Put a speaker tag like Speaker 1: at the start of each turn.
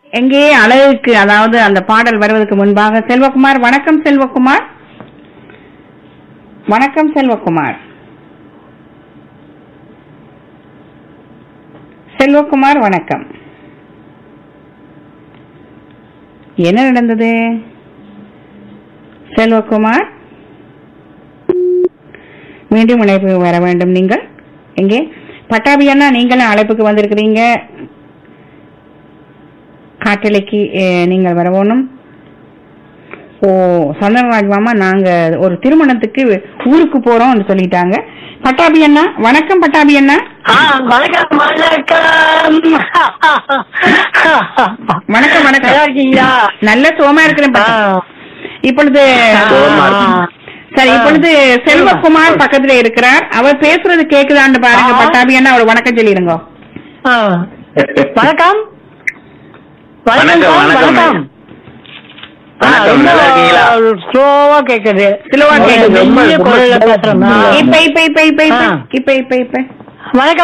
Speaker 1: எங்கே அழகுக்கு அதாவது அந்த பாடல் வருவதற்கு முன்பாக செல்வகுமார் வணக்கம் செல்வகுமார் வணக்கம் செல்வகுமார் செல்வகுமார் வணக்கம் என்ன நடந்தது செல்வகுமார் மீண்டும் இணைப்பு வர வேண்டும் நீங்கள் எங்கே பட்டாபி அண்ணா நீங்களும் அழைப்புக்கு வந்திருக்கிறீங்க காட்டலைக்கு அஹ், நீங்கள் வரவோணும் ஓ சந்திரராஜ் மாமா நாங்க ஒரு திருமணத்துக்கு ஊருக்கு போறோம்னு சொல்லிட்டாங்க பட்டாபி அண்ணா வணக்கம் பட்டாபி அண்ணா
Speaker 2: ஆ, வணக்கம் வணக்கம்
Speaker 1: வணக்கம்
Speaker 2: நல்லா
Speaker 1: வணக்கம்
Speaker 2: இருக்கீங்களா
Speaker 1: நல்ல சுகமா இருக்கிறேன்
Speaker 2: ஆ.
Speaker 1: பட்டா. இப்பொழுது
Speaker 2: சுகமா
Speaker 1: சரி இப்பொழுது செல்வகுமார் பக்கத்துல இருக்கிறார் அவர் பேசுறது கேக்குதான்னு பாருங்க
Speaker 2: ஆ.
Speaker 1: பட்டாபி அண்ணா ஒரு வணக்கம் சொல்லிடுங்க
Speaker 2: ஆ. வணக்கம்
Speaker 3: வணக்கம், வணக்கம்.
Speaker 2: வணக்கம் ஆ,
Speaker 3: வணக்கம்,
Speaker 2: ரொம்ப
Speaker 3: நல்லா இருக்கீங்களா?
Speaker 2: ஸ்லோவா கேக்குது
Speaker 1: ஸ்லோவா கேக்குது.
Speaker 2: மெல்லிய குரல்ல பேசுறேன்
Speaker 1: இப்ப இப்ப இப்ப இப்ப இப்ப
Speaker 2: ஆ.
Speaker 1: இப்ப இப்ப இப்ப
Speaker 2: வணக்கம்